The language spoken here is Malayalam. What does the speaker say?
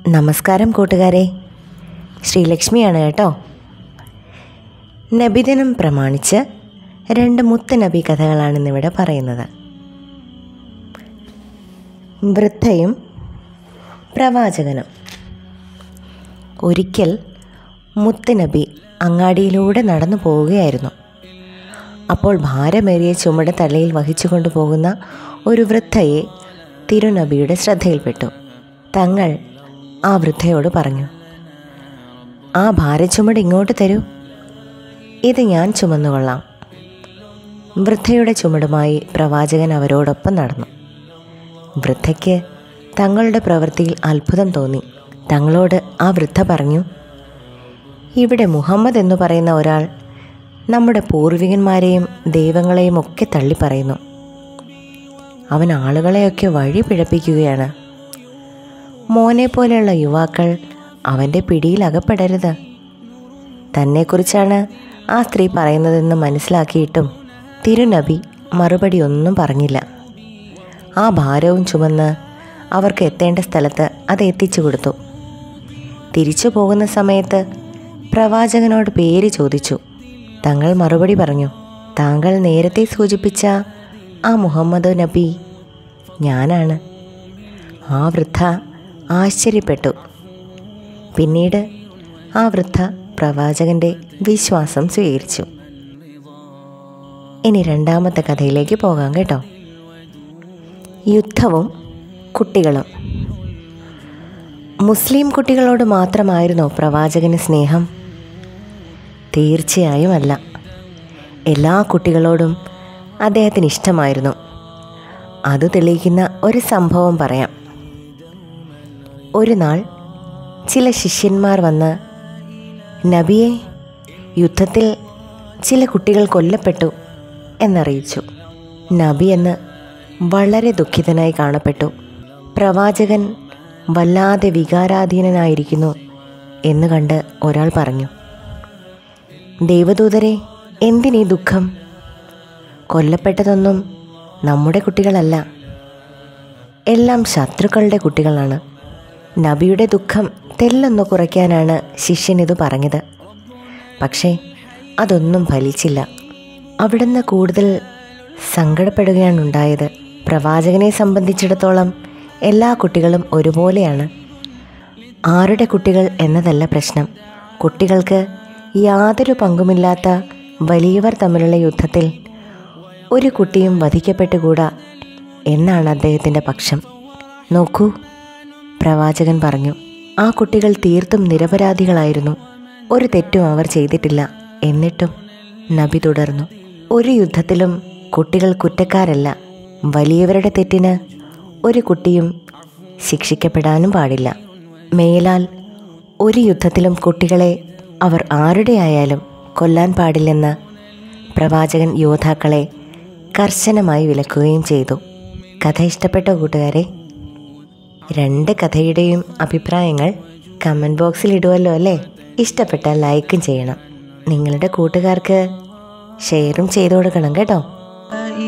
നമസ്കാരം കൂട്ടുകാരെ ശ്രീലക്ഷ്മിയാണ് കേട്ടോ നബിദിനം പ്രമാണിച്ച് രണ്ട് മുത്ത് നബി കഥകളാണ് ഇന്നിവിടെ പറയുന്നത് വൃദ്ധയും പ്രവാചകനും ഒരിക്കൽ മുത്ത് നബി അങ്ങാടിയിലൂടെ നടന്നു പോവുകയായിരുന്നു അപ്പോൾ ഭാരമേറിയ ചുമട് തലയിൽ വഹിച്ചുകൊണ്ട് പോകുന്ന ഒരു വൃദ്ധയെ തിരുനബിയുടെ ശ്രദ്ധയിൽപ്പെട്ടു തങ്ങൾ ആ വൃദ്ധയോട് പറഞ്ഞു ആ ഭാരച്ചുമട് ഇങ്ങോട്ട് തരൂ ഇത് ഞാൻ ചുമന്നുകൊള്ളാം വൃദ്ധയുടെ ചുമടുമായി പ്രവാചകൻ അവരോടൊപ്പം നടന്നു വൃദ്ധയ്ക്ക് തങ്ങളുടെ പ്രവൃത്തിയിൽ അത്ഭുതം തോന്നി തങ്ങളോട് ആ വൃദ്ധ പറഞ്ഞു ഇവിടെ മുഹമ്മദ് എന്ന് പറയുന്ന ഒരാൾ നമ്മുടെ പൂർവികന്മാരെയും ദൈവങ്ങളെയും ഒക്കെ തള്ളിപ്പറയുന്നു അവൻ ആളുകളെയൊക്കെ വഴി പിഴപ്പിക്കുകയാണ് മോനെ പോലെയുള്ള യുവാക്കൾ അവൻ്റെ പിടിയിൽ അകപ്പെടരുത് തന്നെക്കുറിച്ചാണ് ആ സ്ത്രീ പറയുന്നതെന്ന് മനസ്സിലാക്കിയിട്ടും തിരുനബി മറുപടി ഒന്നും പറഞ്ഞില്ല ആ ഭാരവും ചുമന്ന് അവർക്ക് എത്തേണ്ട സ്ഥലത്ത് അത് എത്തിച്ചു കൊടുത്തു തിരിച്ചു പോകുന്ന സമയത്ത് പ്രവാചകനോട് പേര് ചോദിച്ചു തങ്ങൾ മറുപടി പറഞ്ഞു താങ്കൾ നേരത്തെ സൂചിപ്പിച്ച ആ മുഹമ്മദ് നബി ഞാനാണ് ആ വൃദ്ധ ആശ്ചര്യപ്പെട്ടു പിന്നീട് ആ വൃദ്ധ പ്രവാചകന്റെ വിശ്വാസം സ്വീകരിച്ചു ഇനി രണ്ടാമത്തെ കഥയിലേക്ക് പോകാം കേട്ടോ യുദ്ധവും കുട്ടികളും മുസ്ലിം കുട്ടികളോട് മാത്രമായിരുന്നോ പ്രവാചകന് സ്നേഹം തീർച്ചയായും അല്ല എല്ലാ കുട്ടികളോടും അദ്ദേഹത്തിന് ഇഷ്ടമായിരുന്നു അത് തെളിയിക്കുന്ന ഒരു സംഭവം പറയാം ഒരു നാൾ ചില ശിഷ്യന്മാർ വന്ന് നബിയെ യുദ്ധത്തിൽ ചില കുട്ടികൾ കൊല്ലപ്പെട്ടു എന്നറിയിച്ചു നബി എന്ന് വളരെ ദുഃഖിതനായി കാണപ്പെട്ടു പ്രവാചകൻ വല്ലാതെ വികാരാധീനനായിരിക്കുന്നു എന്ന് കണ്ട് ഒരാൾ പറഞ്ഞു ദൈവദൂതരെ എന്തിനീ ദുഃഖം കൊല്ലപ്പെട്ടതൊന്നും നമ്മുടെ കുട്ടികളല്ല എല്ലാം ശത്രുക്കളുടെ കുട്ടികളാണ് നബിയുടെ ദുഃഖം തെല്ലൊന്നു കുറയ്ക്കാനാണ് ശിഷ്യൻ ഇത് പറഞ്ഞത് പക്ഷേ അതൊന്നും ഫലിച്ചില്ല അവിടുന്ന് കൂടുതൽ സങ്കടപ്പെടുകയാണ് ഉണ്ടായത് പ്രവാചകനെ സംബന്ധിച്ചിടത്തോളം എല്ലാ കുട്ടികളും ഒരുപോലെയാണ് ആരുടെ കുട്ടികൾ എന്നതല്ല പ്രശ്നം കുട്ടികൾക്ക് യാതൊരു പങ്കുമില്ലാത്ത വലിയവർ തമ്മിലുള്ള യുദ്ധത്തിൽ ഒരു കുട്ടിയും വധിക്കപ്പെട്ടുകൂടാ എന്നാണ് അദ്ദേഹത്തിൻ്റെ പക്ഷം നോക്കൂ പ്രവാചകൻ പറഞ്ഞു ആ കുട്ടികൾ തീർത്തും നിരപരാധികളായിരുന്നു ഒരു തെറ്റും അവർ ചെയ്തിട്ടില്ല എന്നിട്ടും നബി തുടർന്നു ഒരു യുദ്ധത്തിലും കുട്ടികൾ കുറ്റക്കാരല്ല വലിയവരുടെ തെറ്റിന് ഒരു കുട്ടിയും ശിക്ഷിക്കപ്പെടാനും പാടില്ല മേലാൽ ഒരു യുദ്ധത്തിലും കുട്ടികളെ അവർ ആരുടെയായാലും കൊല്ലാൻ പാടില്ലെന്ന് പ്രവാചകൻ യോദ്ധാക്കളെ കർശനമായി വിലക്കുകയും ചെയ്തു കഥ ഇഷ്ടപ്പെട്ട കൂട്ടുകാരെ രണ്ട് കഥയുടെയും അഭിപ്രായങ്ങൾ കമൻറ്റ് ബോക്സിൽ ഇടുമല്ലോ അല്ലേ ഇഷ്ടപ്പെട്ടാൽ ലൈക്കും ചെയ്യണം നിങ്ങളുടെ കൂട്ടുകാർക്ക് ഷെയറും ചെയ്തു കൊടുക്കണം കേട്ടോ